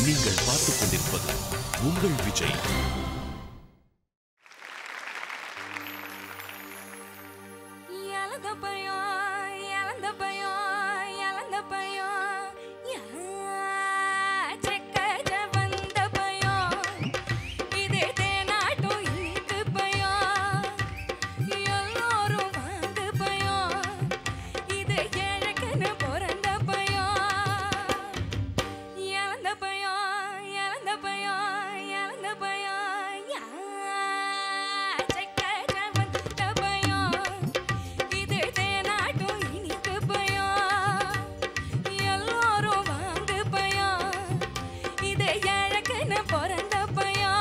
நீங்கள் பார்த்துக் கொண்டிருப்பது உங்கள் விஜய் இழந்த பயம் இழந்த பயம் இழந்த பயம் செக்கஜ வந்த பயம் இதே தேனாட்டும் இனிக்கு பயம் எல்லோரும் வாங்க பயம் இது ஏழக்குன்னு பிறந்த பயம் இழந்த பயம் இழந்த பயம் இழந்த பயம் செக்கஜ வந்த பயம் இது தேனாட்டும் இனிக்கு பயம் எல்லோரும் வாங்க பயம் இது ஏழக்குன்னு பிறந்த பயம்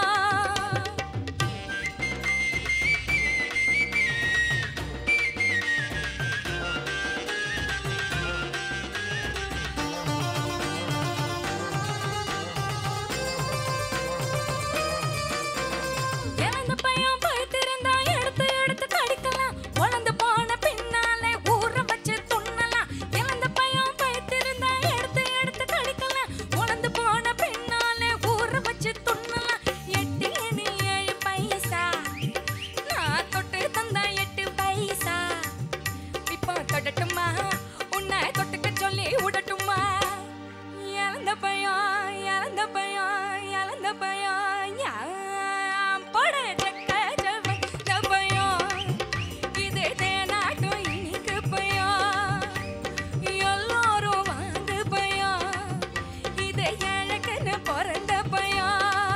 இறந்த பையன் பழுத்திருந்தா எடுத்து எடுத்து கடிக்கலாம் உழந்து போன பின்னாலே ஊற வச்சு துண்ணலாம் இறந்த பையன் பழுத்திருந்தா எடுத்து எடுத்து கடிக்கலாம் உழந்து போன பின்னாலே ஊற வச்சு துண்ணலாம் எட்டு எண்ணி ஏழு பைசா நான் தொட்டு தந்தா எட்டு பைசா இப்போ தொடட்டுமா உன்னை தொட்டுக்க சொல்லி விடட்டுமா இழந்த பயம் இழந்த பயம் இழந்த பயம் ஞாம் போட செக்க ஜவந்த பயம் இது தேனாட்டும் இனிக்கு பயம் எல்லாரும் வாங்க பயம் இது எனக்குன்னு பிறந்த பயம்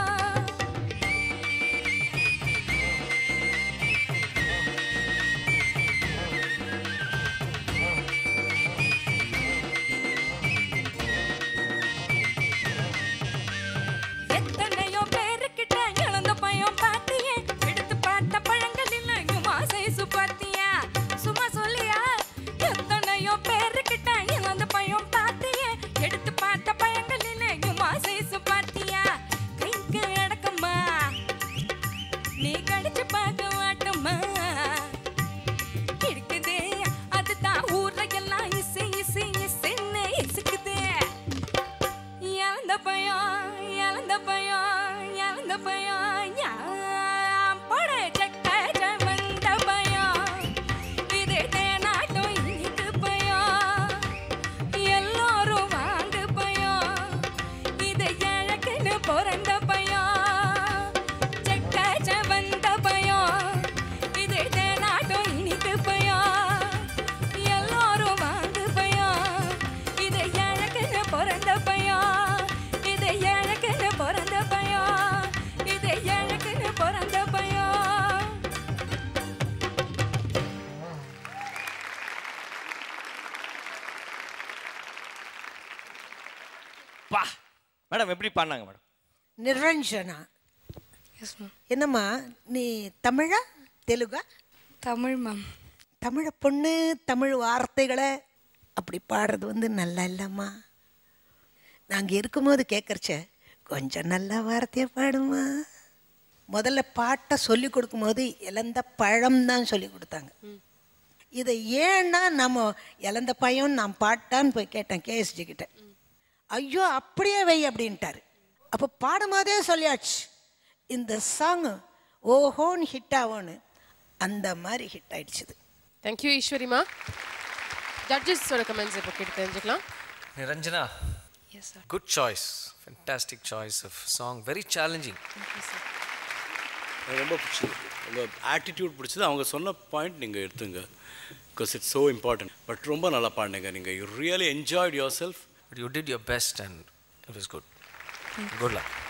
எத்தனையோ பேருக்கிட்ட இழந்த பயம் பாத்தியே எடுத்து பார்த்த பழங்கள் இல்லையுமா சைசு பாத்தியா சும்மா சொல்லியா எத்தனையோ பேருக்கிட்ட இழந்த பயம் பாத்தியே எடுத்து பார்த்த பழங்கள் இல்லையுமா சைசு பாத்தியா கைக்கு அடக்கம்மா நீ கடிச்சு பார்க்க மாட்டோமா இருக்குது அதுதான் ஊர்ல எல்லாம் இசை இசை இசைன்னு இசுக்குது இழந்த பயம் இழந்த பயம் இழந்த பயம் ஞாம் பட செக்க ஜவந்த பயம் இது தேனாட்டும் இனிக்கு பயம் எல்லாரும் வாங்க பயம் இது எனக்குன்னு பிறந்த பயம் செக்க ஜவந்த பயம் இது தேனாட்டும் இனிக்கு பயம் எல்லாரும் வாங்க பயம் இது எனக்குன்னு பிறந்த பயம் இது எனக்குன்னு பிறந்த பயம் இது எனக்குன்னு பிறந்த பயம் பா மேடம் எப்படி பாடினாங்க மேடம் நிரஞ்சனா எஸ் மேம் என்னம்மா நீ தமிழா தெலுங்கா தமிழ் மேம் தமிழ பொண்ணு தமிழ் வார்த்தைகளை அப்படி பாடுறது வந்து நல்லா இல்லைம்மா நாங்கள் இருக்கும்போது கேட்குறச்ச கொஞ்சம் நல்ல வார்த்தையை பாடுமா முதல்ல பாட்டை சொல்லி கொடுக்கும்போது இழந்த பழம் தான் சொல்லி கொடுத்தாங்க இதை ஏன்னா நம்ம இழந்த பையன் நான் பாட்டான்னு போய் கேட்டேன் கேஎஸ்ஜி கிட்ட ஐயோ அப்படியே வை அப்படின்ட்டாரு அப்போ பாடும்போதே சொல்லியாச்சு இந்த சாங் ஓஹோன்னு ஹிட் ஆகும்னு அந்த மாதிரி ஹிட் ஆயிடுச்சுது தேங்க்யூ ஈஸ்வரிமா ஜட்ஜஸோட கமெண்ட்ஸ் இப்போ கேட்டு தெரிஞ்சுக்கலாம் Niranjana, yes sir good choice. Fantastic choice of song. Very challenging. எனக்கு ரொம்ப பிடிச்சது உங்கள் ஆட்டிடியூட் பிடிச்சது அவங்க சொன்ன பாயிண்ட் நீங்கள் எடுத்துங்க because it's so important but ரொம்ப நல்லா பாடினீங்க நீங்கள் you really enjoyed yourself But you did your best and it was good. Good luck.